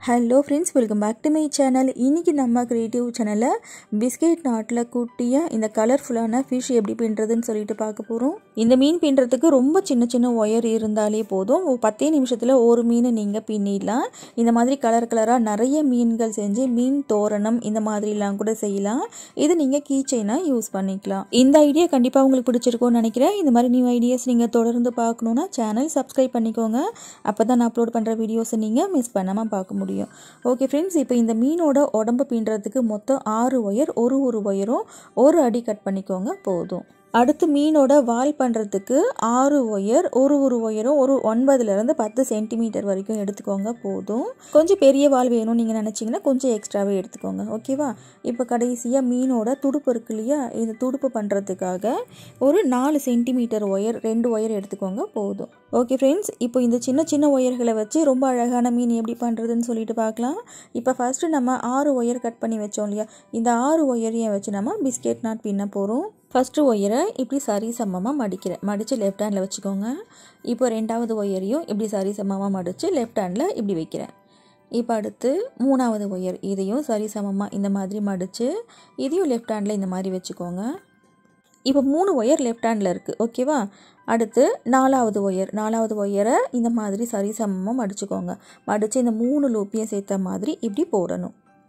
hello friends welcome back to my channel இன்றைக்கி நம்ம creative சேனலில் பிஸ்கெட் நாட்டில் கூட்டிய இந்த கலர்ஃபுல்லான ஃபிஷ் எப்படி பின்னுறதுன்னு சொல்லிட்டு பார்க்க போகிறோம் இந்த மீன் பின்னுறதுக்கு ரொம்ப சின்ன சின்ன ஒயர் இருந்தாலே போதும் ஒரு பத்தே நிமிஷத்தில் ஒரு மீனை நீங்கள் பின்னிடலாம் இந்த மாதிரி கலர் கலராக நிறைய மீன்கள் செஞ்சு மீன் தோரணம் இந்த மாதிரிலாம் கூட செய்யலாம் இது நீங்கள் கீ செயினாக யூஸ் பண்ணிக்கலாம் இந்த ஐடியா கண்டிப்பாக உங்களுக்கு பிடிச்சிருக்கும்னு நினைக்கிறேன் இந்த மாதிரி நியூ ஐடியாஸ் நீங்கள் தொடர்ந்து பார்க்கணுன்னா சேனல் சப்ஸ்கிரைப் பண்ணிக்கோங்க அப்போ தான் நான் அப்லோட் பண்ணுற வீடியோஸை நீங்கள் மிஸ் பண்ணாமல் பார்க்க முடியும் ஓகே ஃப்ரெண்ட்ஸ் இப்போ இந்த மீனோட உடம்பு பின்னுறதுக்கு மொத்தம் ஆறு ஒயர் ஒரு ஒரு ஒயரும் ஒரு அடி கட் பண்ணிக்கோங்க போதும் அடுத்து மீனோட வால் பண்ணுறதுக்கு ஆறு ஒயர் ஒரு ஒரு ஒயரும் ஒரு ஒன்பதுலேருந்து பத்து சென்டிமீட்டர் வரைக்கும் எடுத்துக்கோங்க போதும் கொஞ்சம் பெரிய வால் வேணும்னு நீங்கள் நினச்சிங்கன்னா கொஞ்சம் எக்ஸ்ட்ராவே எடுத்துக்கோங்க ஓகேவா இப்போ கடைசியாக மீனோட துடுப்பு இருக்கு இல்லையா இந்த துடுப்பு பண்ணுறதுக்காக ஒரு நாலு சென்டிமீட்டர் ஒயர் ரெண்டு ஒயர் எடுத்துக்கோங்க போதும் ஓகே ஃப்ரெண்ட்ஸ் இப்போ இந்த சின்ன சின்ன ஒயர்களை வச்சு ரொம்ப அழகான மீன் எப்படி பண்ணுறதுன்னு சொல்லிட்டு பார்க்கலாம் இப்போ ஃபஸ்ட்டு நம்ம ஆறு ஒயர் கட் பண்ணி வச்சோம் இல்லையா இந்த ஆறு ஒயரையும் வச்சு நம்ம பிஸ்கெட் நாட் பின்ன போகிறோம் ஃபஸ்ட்டு ஒயரை இப்படி சரி சமமாக மடிக்கிறேன் மடித்து லெஃப்ட் ஹேண்டில் வச்சுக்கோங்க இப்போ ரெண்டாவது ஒயரையும் இப்படி சரி சமமாக மடித்து லெஃப்ட் ஹேண்டில் இப்படி வைக்கிறேன் இப்போ அடுத்து மூணாவது ஒயர் இதையும் சரி சமமாக இந்த மாதிரி மடித்து இதையும் லெஃப்ட் ஹேண்டில் இந்த மாதிரி வச்சுக்கோங்க இப்போ மூணு ஒயர் லெஃப்ட் ஹேண்டில் இருக்குது ஓகேவா அடுத்து நாலாவது ஒயர் நாலாவது ஒயரை இந்த மாதிரி சரி சமமாக மடிச்சுக்கோங்க மடித்து இந்த மூணு லூப்பையும் சேர்த்த மாதிரி இப்படி போடணும்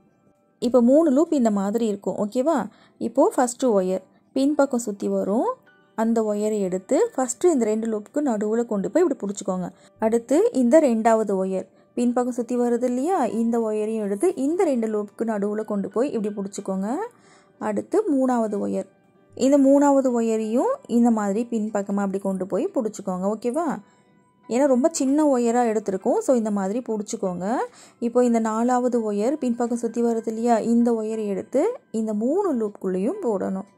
இப்போ மூணு லூப் இந்த மாதிரி இருக்கும் ஓகேவா இப்போது ஃபஸ்ட்டு ஒயர் பின்பக்கம் சுற்றி வரும் அந்த ஒயரை எடுத்து ஃபஸ்ட்டு இந்த ரெண்டு லூப்புக்கு நடுவில் கொண்டு போய் இப்படி பிடிச்சிக்கோங்க அடுத்து இந்த ரெண்டாவது ஒயர் பின்பக்கம் சுற்றி வருது இல்லையா இந்த ஒயரையும் எடுத்து இந்த ரெண்டு லூப்புக்கு நடுவில் கொண்டு போய் இப்படி பிடிச்சிக்கோங்க அடுத்து மூணாவது ஒயர் இந்த மூணாவது ஒயரையும் இந்த மாதிரி பின்பக்கமாக அப்படி கொண்டு போய் பிடிச்சிக்கோங்க ஓகேவா ஏன்னா ரொம்ப சின்ன ஒயராக எடுத்திருக்கோம் ஸோ இந்த மாதிரி பிடிச்சிக்கோங்க இப்போ இந்த நாலாவது ஒயர் பின்பக்கம் சுற்றி வருது இல்லையா இந்த ஒயரை எடுத்து இந்த மூணு லூப்குள்ளேயும் போடணும்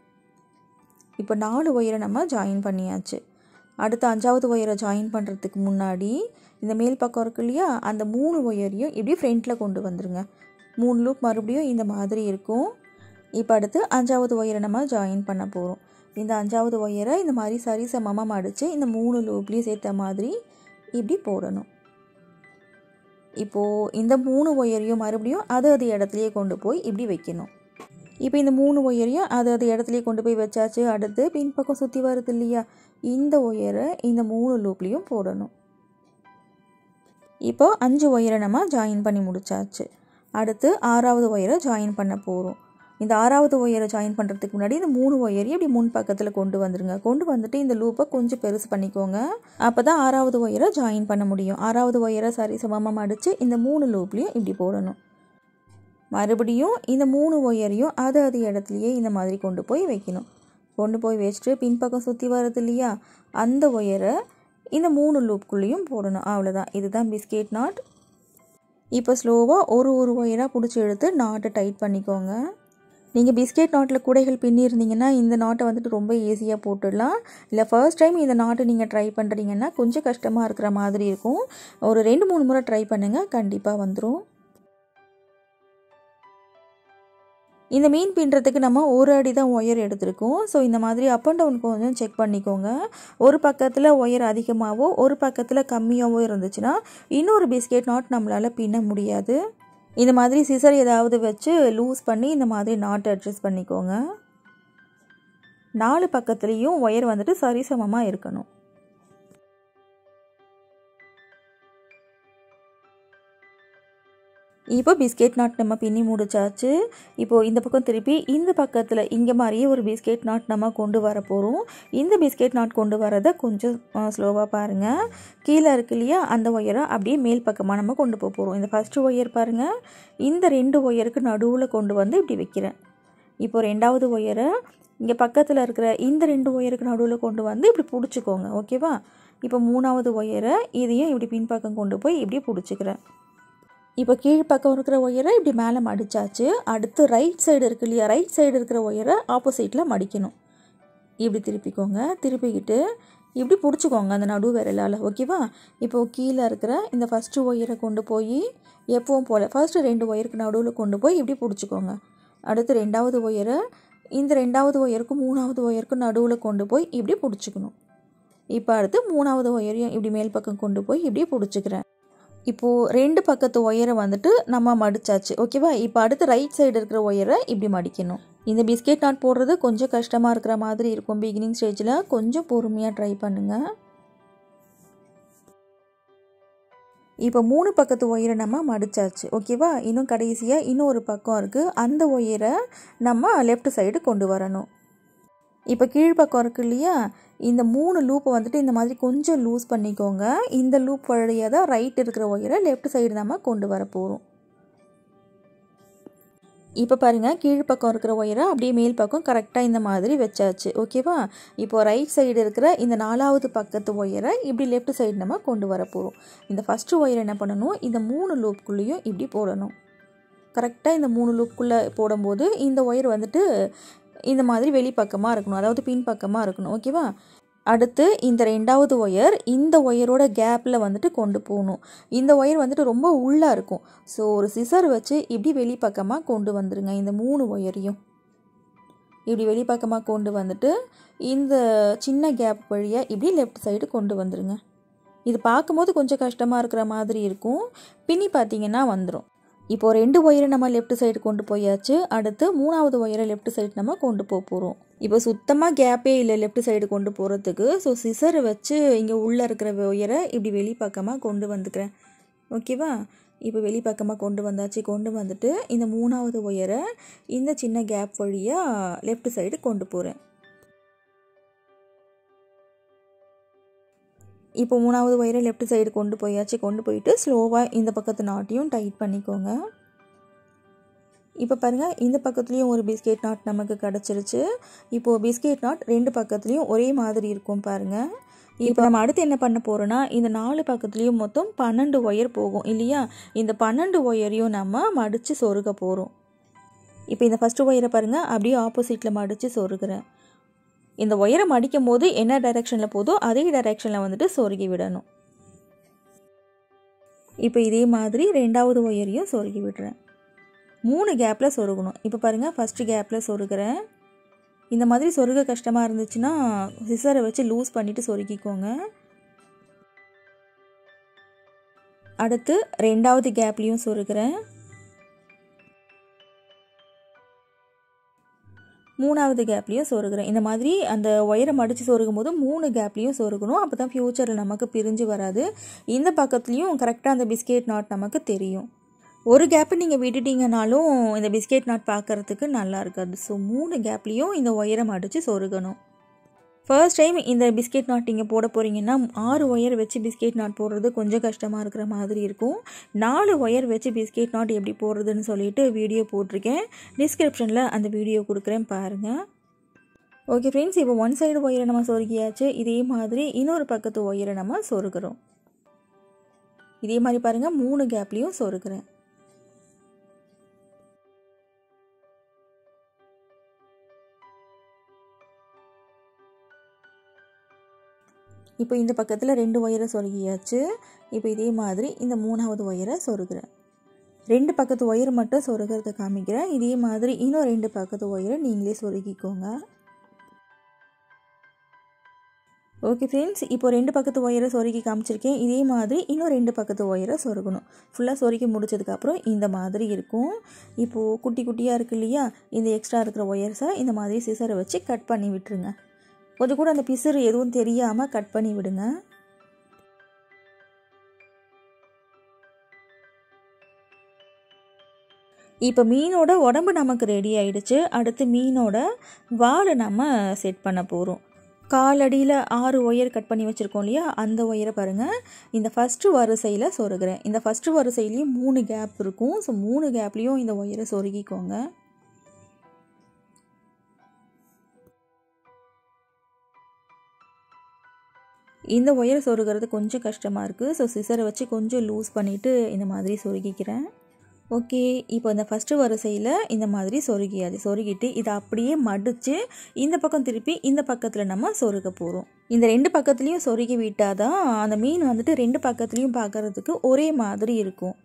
இப்போ நாலு ஒயரை நம்ம ஜாயின் பண்ணியாச்சு அடுத்து அஞ்சாவது ஒயரை ஜாயின் பண்ணுறதுக்கு முன்னாடி இந்த மேல் பக்கம் இருக்கு இல்லையா அந்த மூணு ஒயரையும் இப்படி ஃப்ரண்ட்டில் கொண்டு வந்துருங்க மூணு லூப் மறுபடியும் இந்த மாதிரி இருக்கும் இப்போ அடுத்து அஞ்சாவது ஒயரை நம்ம ஜாயின் பண்ண போகிறோம் இந்த அஞ்சாவது ஒயரை இந்த மாதிரி சரி சமமாக மடித்து இந்த மூணு லூப்லேயும் சேர்த்த மாதிரி இப்படி போடணும் இப்போது இந்த மூணு ஒயரையும் மறுபடியும் அது அது இடத்துலையே கொண்டு போய் இப்படி வைக்கணும் இப்போ இந்த மூணு ஒயரையும் அது அது இடத்துலையே கொண்டு போய் வச்சாச்சு அடுத்து பின்பக்கம் சுற்றி வருது இல்லையா இந்த ஒயரை இந்த மூணு லூப்லேயும் போடணும் இப்போ அஞ்சு ஒயரை நம்ம ஜாயின் பண்ணி முடிச்சாச்சு அடுத்து ஆறாவது ஒயரை ஜாயின் பண்ண போகிறோம் இந்த ஆறாவது ஒயரை ஜாயின் பண்ணுறதுக்கு முன்னாடி இந்த மூணு ஒயரையும் இப்படி முன் பக்கத்தில் கொண்டு வந்துருங்க கொண்டு வந்துட்டு இந்த லூப்பை கொஞ்சம் பெருசு பண்ணிக்கோங்க அப்போ தான் ஆறாவது ஒயரை ஜாயின் பண்ண முடியும் ஆறாவது ஒயரை சரி சமமாக மடித்து இந்த மூணு லூப்லேயும் இப்படி போடணும் மறுபடியும் இந்த மூணு ஒயரையும் அது அது இடத்துலையே இந்த மாதிரி கொண்டு போய் வைக்கணும் கொண்டு போய் வச்சுட்டு பின்பக்கம் சுற்றி வருது இல்லையா அந்த ஒயரை இந்த மூணு லூப்குள்ளேயும் போடணும் அவ்வளோதான் இதுதான் பிஸ்கெட் நாட் இப்போ ஸ்லோவாக ஒரு ஒரு ஒயராக பிடிச்சி எடுத்து நாட்டை டைட் பண்ணிக்கோங்க நீங்கள் பிஸ்கெட் நாட்டில் கூடைகள் பின்னிருந்தீங்கன்னா இந்த நாட்டை வந்துட்டு ரொம்ப ஈஸியாக போட்டுடலாம் இல்லை ஃபர்ஸ்ட் டைம் இந்த நாட்டை நீங்கள் ட்ரை பண்ணுறீங்கன்னா கொஞ்சம் கஷ்டமாக இருக்கிற மாதிரி இருக்கும் ஒரு ரெண்டு மூணு முறை ட்ரை பண்ணுங்கள் கண்டிப்பாக வந்துடும் இந்த மீன் பின்னுறதுக்கு நம்ம ஒரு அடி தான் ஒயர் எடுத்திருக்கோம் ஸோ இந்த மாதிரி அப் அண்ட் டவுன் கொஞ்சம் செக் பண்ணிக்கோங்க ஒரு பக்கத்தில் ஒயர் அதிகமாகவோ ஒரு பக்கத்தில் கம்மியாகவோ இருந்துச்சுன்னா இன்னொரு பிஸ்கெட் நாட் நம்மளால் பின்ன முடியாது இந்த மாதிரி சிசர் ஏதாவது வச்சு லூஸ் பண்ணி இந்த மாதிரி நாட் அட்ஜஸ்ட் பண்ணிக்கோங்க நாலு பக்கத்துலேயும் ஒயர் வந்துட்டு சரிசமமாக இருக்கணும் இப்போ பிஸ்கெட் நாட் நம்ம பின்னி முடிச்சாச்சு இப்போது இந்த பக்கம் திருப்பி இந்த பக்கத்தில் இங்கே மாதிரியே ஒரு பிஸ்கெட் நாட் நம்ம கொண்டு வர போகிறோம் இந்த பிஸ்கெட் நாட் கொண்டு வரதை கொஞ்சம் ஸ்லோவாக பாருங்கள் கீழே இருக்கு இல்லையா அந்த ஒயரை அப்படியே மேல் பக்கமாக நம்ம கொண்டு போக போகிறோம் இந்த ஃபஸ்ட்டு ஒயர் பாருங்கள் இந்த ரெண்டு ஒயருக்கு நடுவில் கொண்டு வந்து இப்படி வைக்கிறேன் இப்போ ரெண்டாவது ஒயரை இங்கே பக்கத்தில் இருக்கிற இந்த ரெண்டு ஒயருக்கு நடுவில் கொண்டு வந்து இப்படி பிடிச்சிக்கோங்க ஓகேவா இப்போ மூணாவது ஒயரை இதையும் இப்படி பின்பக்கம் கொண்டு போய் இப்படி பிடிச்சிக்கிறேன் இப்போ கீழ்ப்பக்கம் இருக்கிற ஒயரை இப்படி மேலே மடித்தாச்சு அடுத்து ரைட் சைடு இருக்கு இல்லையா ரைட் சைடு இருக்கிற ஒயரை ஆப்போசிட்டில் மடிக்கணும் இப்படி திருப்பிக்கோங்க திருப்பிக்கிட்டு இப்படி பிடிச்சிக்கோங்க அந்த நடு விரலால் ஓகேவா இப்போது கீழே இருக்கிற இந்த ஃபஸ்ட்டு ஒயரை கொண்டு போய் எப்பவும் போல் ஃபஸ்ட்டு ரெண்டு ஒயருக்கு நடுவில் கொண்டு போய் இப்படி பிடிச்சிக்கோங்க அடுத்து ரெண்டாவது ஒயரை இந்த ரெண்டாவது ஒயருக்கும் மூணாவது ஒயருக்கும் நடுவில் கொண்டு போய் இப்படி பிடிச்சிக்கணும் இப்போ அடுத்து மூணாவது ஒயரையும் இப்படி மேல் பக்கம் கொண்டு போய் இப்படி பிடிச்சிக்கிறேன் இப்போது ரெண்டு பக்கத்து ஒயரை வந்துட்டு நம்ம மடிச்சாச்சு ஓகேவா இப்போ அடுத்து ரைட் சைடு இருக்கிற ஒயரை இப்படி மடிக்கணும் இந்த பிஸ்கெட் நாட் போடுறது கொஞ்சம் கஷ்டமாக இருக்கிற மாதிரி இருக்கும் பிகினிங் ஸ்டேஜில் கொஞ்சம் பொறுமையாக ட்ரை பண்ணுங்கள் இப்போ மூணு பக்கத்து ஒயரை நம்ம மடிச்சாச்சு ஓகேவா இன்னும் கடைசியாக இன்னும் ஒரு பக்கம் இருக்குது அந்த ஒயரை நம்ம லெஃப்ட் சைடு கொண்டு வரணும் இப்போ கீழ்ப்பக்கம் இருக்கு இல்லையா இந்த மூணு லூப்பை வந்துட்டு இந்த மாதிரி கொஞ்சம் லூஸ் பண்ணிக்கோங்க இந்த லூப் வழியாக தான் ரைட் இருக்கிற ஒயரை லெஃப்ட் சைடு நம்ம கொண்டு வர போகிறோம் இப்போ பாருங்கள் கீழ்ப்பக்கம் இருக்கிற ஒயரை அப்படியே மேல் பக்கம் கரெக்டாக இந்த மாதிரி வச்சாச்சு ஓகேவா இப்போ ரைட் சைடு இருக்கிற இந்த நாலாவது பக்கத்து ஒயரை இப்படி லெஃப்ட் சைடு நம்ம கொண்டு வர போகிறோம் இந்த ஃபஸ்ட்டு ஒயர் என்ன பண்ணணும் இந்த மூணு லூப்குள்ளேயும் இப்படி போடணும் கரெக்டாக இந்த மூணு லூப்புக்குள்ளே போடும்போது இந்த ஒயர் வந்துட்டு இந்த மாதிரி வெளிப்பக்கமாக இருக்கணும் அதாவது பின் பக்கமாக இருக்கணும் ஓகேவா அடுத்து இந்த ரெண்டாவது ஒயர் இந்த ஒயரோட கேப்பில் வந்துட்டு கொண்டு போகணும் இந்த ஒயர் வந்துட்டு ரொம்ப உள்ளாக இருக்கும் ஸோ ஒரு சிசர் வச்சு இப்படி வெளிப்பக்கமாக கொண்டு வந்துருங்க இந்த மூணு ஒயரையும் இப்படி வெளிப்பக்கமாக கொண்டு வந்துட்டு இந்த சின்ன கேப் வழியாக இப்படி லெஃப்ட் சைடு கொண்டு வந்துருங்க இது பார்க்கும்போது கொஞ்சம் கஷ்டமாக இருக்கிற மாதிரி இருக்கும் பின்னி பார்த்தீங்கன்னா வந்துடும் இப்போ ரெண்டு ஒயரை நம்ம லெஃப்ட் சைடு கொண்டு போயாச்சு அடுத்து மூணாவது ஒயரை லெஃப்ட் சைடு நம்ம கொண்டு போக போகிறோம் இப்போ சுத்தமாக கேப்பே இல்லை லெஃப்ட் சைடு கொண்டு போகிறதுக்கு ஸோ சிசரை வச்சு இங்கே உள்ளே இருக்கிற ஒயரை இப்படி வெளிப்பக்கமாக கொண்டு வந்துக்கிறேன் ஓகேவா இப்போ வெளிப்பக்கமாக கொண்டு வந்தாச்சு கொண்டு வந்துட்டு இந்த மூணாவது ஒயரை இந்த சின்ன கேப் வழியாக லெஃப்ட் சைடு கொண்டு போகிறேன் இப்போ மூணாவது ஒயரை லெஃப்ட் சைடு கொண்டு போயாச்சு கொண்டு போயிட்டு ஸ்லோவாக இந்த பக்கத்து நாட்டையும் டைட் பண்ணிக்கோங்க இப்போ பாருங்கள் இந்த பக்கத்துலேயும் ஒரு பிஸ்கெட் நாட் நமக்கு கிடச்சிருச்சு இப்போது பிஸ்கெட் நாட் ரெண்டு பக்கத்துலேயும் ஒரே மாதிரி இருக்கும் பாருங்கள் இப்போ நம்ம அடுத்து என்ன பண்ண போகிறோன்னா இந்த நாலு பக்கத்துலேயும் மொத்தம் பன்னெண்டு ஒயர் போகும் இல்லையா இந்த பன்னெண்டு ஒயரையும் நம்ம மடித்து சொருக போகிறோம் இப்போ இந்த ஃபஸ்ட்டு ஒயரை பாருங்கள் அப்படியே ஆப்போசிட்டில் மடித்து சொருகிறேன் இந்த ஒயரை மடிக்கும் போது என்ன டைரெக்ஷனில் போதோ அதே டைரெக்ஷனில் வந்துட்டு சொருகி விடணும் இப்போ இதே மாதிரி ரெண்டாவது ஒயரையும் சொருகி விடுறேன் மூணு கேப்பில் சொருகணும் இப்போ பாருங்கள் ஃபஸ்ட்டு கேப்பில் சொருகிறேன் இந்த மாதிரி சொருக கஷ்டமாக இருந்துச்சுன்னா சிசரை வச்சு லூஸ் பண்ணிவிட்டு சொருகிக்கோங்க அடுத்து ரெண்டாவது கேப்லேயும் சொருகிறேன் மூணாவது கேப்லேயும் சொருகிறேன் இந்த மாதிரி அந்த ஒயரை மடித்து சொருகும் போது மூணு கேப்லேயும் சொருகணும் அப்போ தான் ஃப்யூச்சரில் நமக்கு பிரிஞ்சு வராது இந்த பக்கத்துலேயும் கரெக்டாக அந்த பிஸ்கெட் நாட் நமக்கு தெரியும் ஒரு கேப்பு நீங்கள் விட்டுட்டீங்கனாலும் இந்த பிஸ்கெட் நாட் பார்க்குறதுக்கு நல்லா இருக்காது ஸோ மூணு கேப்லேயும் இந்த ஒயரை மடித்து சொருகணும் ஃபர்ஸ்ட் டைம் இந்த பிஸ்கெட் நாட் நீங்கள் போட போகிறீங்கன்னா ஆறு ஒயர் வச்சு பிஸ்கெட் நாட் போடுறது கொஞ்சம் கஷ்டமாக இருக்கிற மாதிரி இருக்கும் நாலு ஒயர் வச்சு பிஸ்கெட் நாட் எப்படி போடுறதுன்னு சொல்லிட்டு வீடியோ போட்டிருக்கேன் டிஸ்கிரிப்ஷனில் அந்த வீடியோ கொடுக்குறேன் பாருங்கள் ஓகே ஃப்ரெண்ட்ஸ் இப்போ ஒன் சைடு ஒயரை நம்ம சொருகியாச்சு இதே மாதிரி இன்னொரு பக்கத்து ஒயரை நம்ம சொருகிறோம் இதே மாதிரி பாருங்கள் மூணு கேப்லேயும் சொருகிறேன் இப்போ இந்த பக்கத்தில் ரெண்டு ஒயரை சொருகியாச்சு இப்போ இதே மாதிரி இந்த மூணாவது ஒயரை சொருகிறேன் ரெண்டு பக்கத்து ஒயர் மட்டும் சொருகிறத காமிக்கிறேன் இதே மாதிரி இன்னும் ரெண்டு பக்கத்து ஒயரை நீங்களே சொருகிக்கோங்க ஓகே ஃப்ரெண்ட்ஸ் இப்போ ரெண்டு பக்கத்து ஒயரை சொருகி காமிச்சிருக்கேன் இதே மாதிரி இன்னும் ரெண்டு பக்கத்து ஒயரை சொருகணும் ஃபுல்லாக சொருகி முடிச்சதுக்கப்புறம் இந்த மாதிரி இருக்கும் இப்போது குட்டி குட்டியாக இருக்கு இல்லையா இந்த எக்ஸ்ட்ரா இருக்கிற ஒயர்ஸை இந்த மாதிரி சிசரை வச்சு கட் பண்ணி விட்டுருங்க கொஞ்சம் கூட அந்த பிசுறு எதுவும் தெரியாமல் கட் பண்ணி விடுங்க இப்போ மீனோட உடம்பு நமக்கு ரெடி ஆயிடுச்சு அடுத்து மீனோட வாலை நம்ம செட் பண்ண போகிறோம் காலடியில் ஆறு ஒயர் கட் பண்ணி வச்சுருக்கோம் இல்லையா அந்த ஒயரை பாருங்கள் இந்த ஃபஸ்ட்டு வரிசையில் சொருகிறேன் இந்த ஃபஸ்ட்டு வரிசையிலையும் மூணு கேப் இருக்கும் ஸோ மூணு கேப்லேயும் இந்த ஒயரை சொருகிக்கோங்க இந்த ஒயர் சொருகிறது கொஞ்சம் கஷ்டமாக இருக்குது ஸோ சிசரை வச்சு கொஞ்சம் லூஸ் பண்ணிவிட்டு இந்த மாதிரி சொருகிக்கிறேன் ஓகே இப்போ இந்த ஃபஸ்ட்டு வரிசையில் இந்த மாதிரி சொருகியாது சொருகிட்டு இதை அப்படியே மடித்து இந்த பக்கம் திருப்பி இந்த பக்கத்தில் நம்ம சொருக போகிறோம் இந்த ரெண்டு பக்கத்துலேயும் சொருகி விட்டால் தான் அந்த மீன் வந்துட்டு ரெண்டு பக்கத்துலேயும் பார்க்குறதுக்கு ஒரே மாதிரி இருக்கும்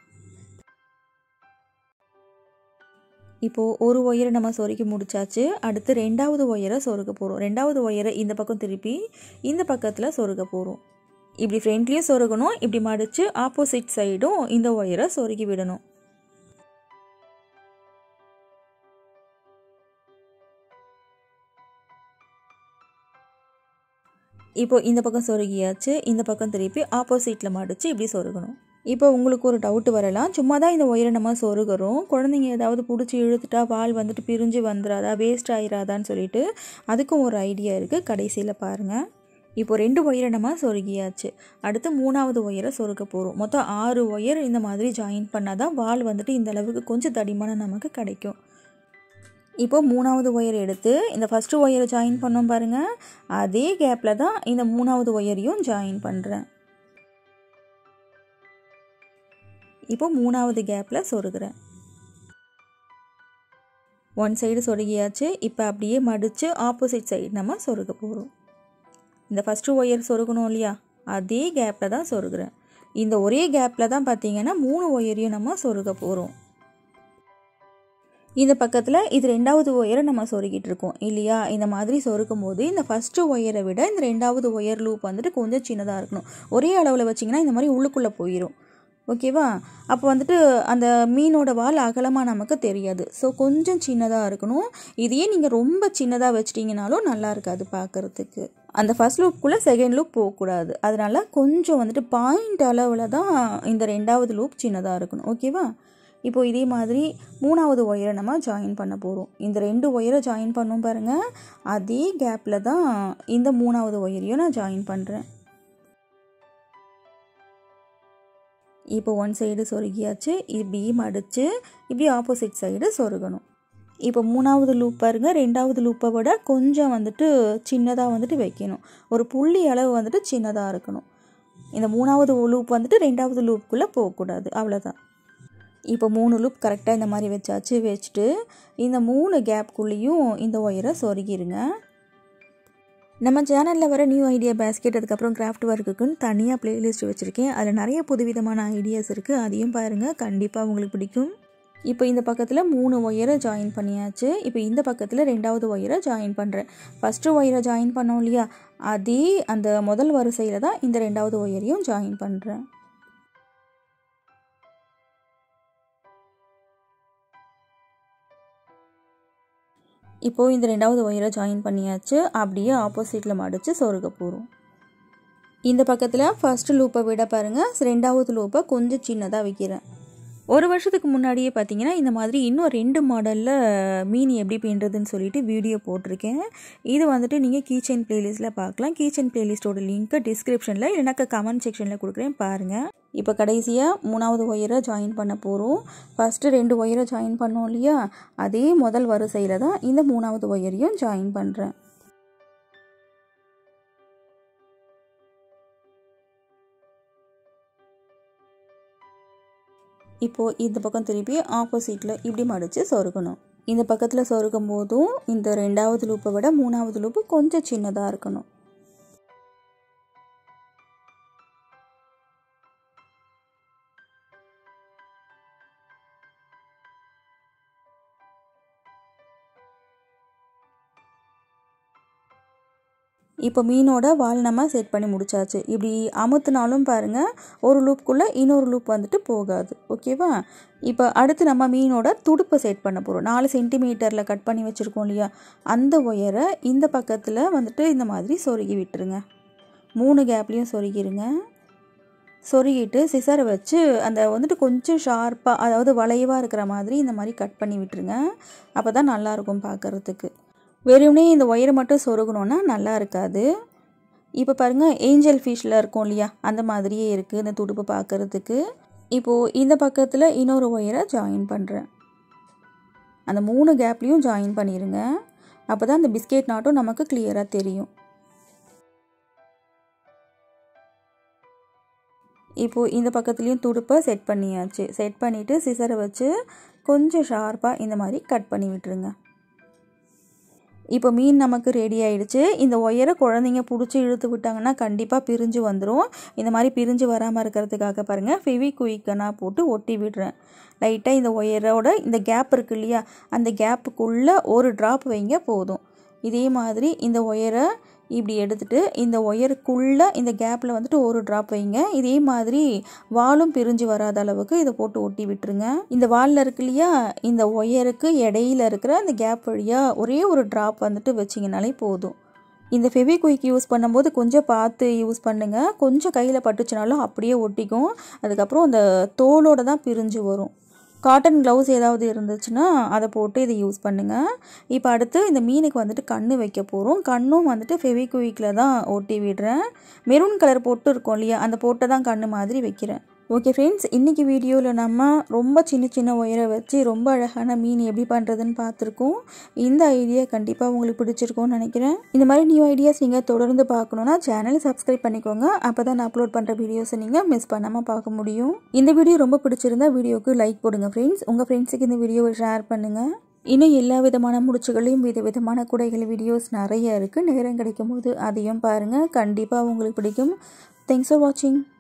இப்போது ஒரு ஒயரை நம்ம சொருகி முடிச்சாச்சு அடுத்து ரெண்டாவது ஒயரை சொருக போகிறோம் ரெண்டாவது ஒயரை இந்த பக்கம் திருப்பி இந்த பக்கத்தில் சொருக போகிறோம் இப்படி ஃப்ரண்ட்லேயும் சொருகணும் இப்படி மடித்து ஆப்போசிட் சைடும் இந்த ஒயரை சொருகி விடணும் இப்போ இந்த பக்கம் சொருகியாச்சு இந்த பக்கம் திருப்பி ஆப்போசிட்டில் மடித்து இப்படி சொருகணும் இப்போ உங்களுக்கு ஒரு டவுட் வரலாம் சும்மா தான் இந்த ஒயரை நம்ம சொருகிறோம் குழந்தைங்க ஏதாவது பிடிச்சி இழுத்துட்டா வால் வந்துட்டு பிரிஞ்சு வந்துடாதா வேஸ்ட் ஆயிராதான்னு சொல்லிட்டு அதுக்கும் ஒரு ஐடியா இருக்குது கடைசியில் பாருங்கள் இப்போ ரெண்டு ஒயரை நம்ம சொருகியாச்சு அடுத்து மூணாவது ஒயரை சொருக போகிறோம் மொத்தம் ஆறு ஒயர் இந்த மாதிரி ஜாயின் பண்ணால் தான் வால் வந்துட்டு இந்த அளவுக்கு கொஞ்சம் தடிமான நமக்கு கிடைக்கும் இப்போ மூணாவது ஒயர் எடுத்து இந்த ஃபஸ்ட்டு ஒயரை ஜாயின் பண்ணோம் பாருங்கள் அதே கேப்பில் தான் இந்த மூணாவது ஒயரையும் ஜாயின் பண்ணுறேன் இப்போ மூணாவது கேப்பில் சொருகிறேன் ஒன் சைடு சொருகியாச்சு இப்போ அப்படியே மடித்து ஆப்போசிட் சைடு நம்ம சொருக போகிறோம் இந்த ஃபஸ்ட்டு ஒயர் சொருகணும் இல்லையா அதே கேப்பில் தான் சொருகிறேன் இந்த ஒரே கேப்பில் தான் பார்த்தீங்கன்னா மூணு ஒயரையும் நம்ம சொருக போகிறோம் இந்த பக்கத்தில் இது ரெண்டாவது ஒயரை நம்ம சொருகிட்டு இருக்கோம் இல்லையா இந்த மாதிரி சொருக்கும் போது இந்த ஃபஸ்ட்டு ஒயரை விட இந்த ரெண்டாவது ஒயர் லூப் வந்துட்டு கொஞ்சம் சின்னதாக இருக்கணும் ஒரே அளவில் வச்சிங்கன்னா இந்த மாதிரி உள்ளுக்குள்ளே போயிடும் ஓகேவா அப்போ வந்துட்டு அந்த மீனோட வால் அகலமாக நமக்கு தெரியாது ஸோ கொஞ்சம் சின்னதாக இருக்கணும் இதையே நீங்கள் ரொம்ப சின்னதாக வச்சிட்டிங்கனாலும் நல்லா இருக்காது பார்க்குறதுக்கு அந்த ஃபஸ்ட் லூப்புக்குள்ளே செகண்ட் லூப் போகக்கூடாது அதனால கொஞ்சம் வந்துட்டு பாயிண்ட் அளவில் தான் இந்த ரெண்டாவது லூப் சின்னதாக இருக்கணும் ஓகேவா இப்போது இதே மாதிரி மூணாவது ஒயரை நம்ம ஜாயின் பண்ண போகிறோம் இந்த ரெண்டு ஒயரை ஜாயின் பண்ணோம் பாருங்கள் அதே கேப்பில் தான் இந்த மூணாவது ஒயரையும் நான் ஜாயின் பண்ணுறேன் இப்போ ஒன் சைடு சொருகியாச்சு இப்படி மடித்து இப்படி ஆப்போசிட் சைடு சொருகணும் இப்போ மூணாவது லூப் பாருங்கள் ரெண்டாவது லூப்பை விட கொஞ்சம் வந்துட்டு சின்னதாக வந்துட்டு வைக்கணும் ஒரு புள்ளி அளவு வந்துட்டு சின்னதாக இருக்கணும் இந்த மூணாவது லூப் வந்துட்டு ரெண்டாவது லூப்புக்குள்ளே போகக்கூடாது அவ்வளோதான் இப்போ மூணு லூப் கரெக்டாக இந்த மாதிரி வச்சாச்சு வச்சுட்டு இந்த மூணு கேப்குள்ளேயும் இந்த ஒயரை சொருகிருங்க நம்ம சேனலில் வர நியூ ஐடியா பேஸ்கெட் அதுக்கப்புறம் கிராஃப்ட் ஒர்க்குக்குன்னு தனியாக பிளேலிஸ்ட் வச்சுருக்கேன் அதில் நிறைய புதுவிதமான ஐடியாஸ் இருக்குது அதையும் பாருங்கள் கண்டிப்பாக உங்களுக்கு பிடிக்கும் இப்போ இந்த பக்கத்தில் மூணு ஒயரை ஜாயின் பண்ணியாச்சு இப்போ இந்த பக்கத்தில் ரெண்டாவது ஒயரை ஜாயின் பண்ணுறேன் ஃபஸ்ட்டு ஒயரை ஜாயின் பண்ணோம் இல்லையா அதே அந்த முதல் வரிசையில் தான் இந்த ரெண்டாவது ஒயரையும் ஜாயின் பண்ணுறேன் இப்போது இந்த ரெண்டாவது ஒயரை ஜாயின் பண்ணியாச்சு அப்படியே ஆப்போசிட்டில் மடித்து சொருக போகிறோம் இந்த பக்கத்தில் ஃபஸ்ட்டு லூப்பை விட பாருங்கள் ரெண்டாவது லூப்பை கொஞ்சம் சின்னதாக வைக்கிறேன் ஒரு வருஷத்துக்கு முன்னாடியே பார்த்தீங்கன்னா இந்த மாதிரி இன்னும் ரெண்டு மாடலில் மீன் எப்படி பின்னுறதுன்னு சொல்லிட்டு வீடியோ போட்டிருக்கேன் இது வந்துட்டு நீங்கள் கீச்சன் பிளேலிஸ்ட்டில் பார்க்கலாம் கீச்சன் பிளேலிஸ்ட்டோட லிங்க்கை டிஸ்கிரிப்ஷனில் இல்லைனாக்கா கமெண்ட் செக்ஷனில் கொடுக்குறேன் பாருங்கள் இப்போ கடைசியாக மூணாவது ஒயரை ஜாயின் பண்ண போகிறோம் ஃபஸ்ட்டு ரெண்டு ஒயரை ஜாயின் பண்ணோம் இல்லையா அதே முதல் வரிசையில் தான் இந்த மூணாவது ஒயரையும் ஜாயின் பண்ணுறேன் இப்போது இந்த பக்கம் திருப்பி ஆப்போசிட்டில் இப்படி மடித்து சொருகணும் இந்த பக்கத்தில் சொருகும் போதும் இந்த ரெண்டாவது லூப்பை விட மூணாவது லூப்பு கொஞ்சம் சின்னதாக இருக்கணும் இப்போ மீனோட வால் நம்ம செட் பண்ணி முடிச்சாச்சு இப்படி அமுத்துனாலும் பாருங்கள் ஒரு லூப்புக்குள்ளே இன்னொரு லூப் வந்துட்டு போகாது ஓகேவா இப்போ அடுத்து நம்ம மீனோட துடுப்பை செட் பண்ண போகிறோம் நாலு சென்டிமீட்டரில் கட் பண்ணி வச்சுருக்கோம் இல்லையா அந்த ஒயரை இந்த பக்கத்தில் வந்துட்டு இந்த மாதிரி சொருகி விட்டுருங்க மூணு கேப்லேயும் சொருகிருங்க சொருகிட்டு சிசரை வச்சு அந்த வந்துட்டு கொஞ்சம் ஷார்ப்பாக அதாவது வளைவாக இருக்கிற மாதிரி இந்த மாதிரி கட் பண்ணி விட்டுருங்க அப்போ தான் நல்லாயிருக்கும் பார்க்குறதுக்கு வெறுமனே இந்த ஒயரை மட்டும் சொருகணுன்னா நல்லா இருக்காது இப்போ பாருங்கள் ஏஞ்சல் ஃபிஷ்ஷில் இருக்கும் இல்லையா அந்த மாதிரியே இருக்குது இந்த துடுப்பு பார்க்குறதுக்கு இப்போது இந்த பக்கத்தில் இன்னொரு ஒயரை ஜாயின் பண்ணுறேன் அந்த மூணு கேப்லேயும் ஜாயின் பண்ணிடுங்க அப்போ தான் அந்த பிஸ்கெட் நாட்டும் நமக்கு கிளியராக தெரியும் இப்போது இந்த பக்கத்துலேயும் துடுப்பை செட் பண்ணியாச்சு செட் பண்ணிவிட்டு சிசரை வச்சு கொஞ்சம் ஷார்ப்பாக இந்த மாதிரி கட் பண்ணி விட்டுருங்க இப்போ மீன் நமக்கு ரெடி ஆயிடுச்சு இந்த ஒயரை குழந்தைங்க பிடிச்சி இழுத்து விட்டாங்கன்னா கண்டிப்பாக பிரிஞ்சு வந்துடும் இந்த மாதிரி பிரிஞ்சு வராமல் இருக்கிறதுக்காக பாருங்கள் ஃபெவி குயிக்கனா போட்டு ஒட்டி விடுறேன் லைட்டாக இந்த ஒயரோட இந்த கேப் இருக்கு இல்லையா அந்த கேப்புக்குள்ளே ஒரு ட்ராப் வைங்க போதும் இதே மாதிரி இந்த ஒயரை இப்படி எடுத்துட்டு இந்த ஒயருக்குள்ளே இந்த கேப்பில் வந்துட்டு ஒரு ட்ராப் வைங்க இதே மாதிரி வாலும் பிரிஞ்சு வராத அளவுக்கு இதை போட்டு ஒட்டி விட்டுருங்க இந்த வாலில் இருக்கு இல்லையா இந்த ஒயருக்கு இடையில இருக்கிற அந்த கேப் வழியாக ஒரே ஒரு ட்ராப் வந்துட்டு வச்சிங்கனாலே போதும் இந்த ஃபெவிக்விக் யூஸ் பண்ணும்போது கொஞ்சம் பார்த்து யூஸ் பண்ணுங்கள் கொஞ்சம் கையில் பட்டுச்சுனாலும் அப்படியே ஒட்டிக்கும் அதுக்கப்புறம் அந்த தோலோட தான் பிரிஞ்சு வரும் காட்டன் க்ளவுஸ் ஏதாவது இருந்துச்சுன்னா அதை போட்டு இதை யூஸ் பண்ணுங்கள் இப்போ அடுத்து இந்த மீனுக்கு வந்துட்டு கண்ணு வைக்க போகிறோம் கண்ணும் வந்துட்டு ஃபெவிக்விக்கில் தான் ஒட்டி விடுறேன் மெரூன் கலர் பொட்டு இருக்கும் இல்லையா அந்த பொட்டை தான் கண்ணு மாதிரி வைக்கிறேன் ஓகே ஃப்ரெண்ட்ஸ் இன்றைக்கி வீடியோவில் நம்ம ரொம்ப சின்ன சின்ன ஒயரை வச்சு ரொம்ப அழகான மீன் எப்படி பண்ணுறதுன்னு பார்த்துருக்கோம் இந்த ஐடியா கண்டிப்பாக உங்களுக்கு பிடிச்சிருக்கும்னு நினைக்கிறேன் இந்த மாதிரி நியூ ஐடியாஸ் நீங்கள் தொடர்ந்து பார்க்கணுன்னா சேனலை சப்ஸ்கிரைப் பண்ணிக்கோங்க அப்போ தான் நான் அப்லோட் பண்ணுற வீடியோஸை நீங்கள் மிஸ் பண்ணாமல் பார்க்க முடியும் இந்த வீடியோ ரொம்ப பிடிச்சிருந்தா வீடியோக்கு லைக் போடுங்க ஃப்ரெண்ட்ஸ் உங்கள் ஃப்ரெண்ட்ஸுக்கு இந்த வீடியோவை ஷேர் பண்ணுங்கள் இன்னும் எல்லா விதமான முடிச்சுகளையும் வித விதமான குடைகள் வீடியோஸ் நிறைய இருக்குது நேரம் கிடைக்கும் போது அதையும் பாருங்கள் கண்டிப்பாக உங்களுக்கு பிடிக்கும் தேங்க்ஸ் ஃபார் வாட்சிங்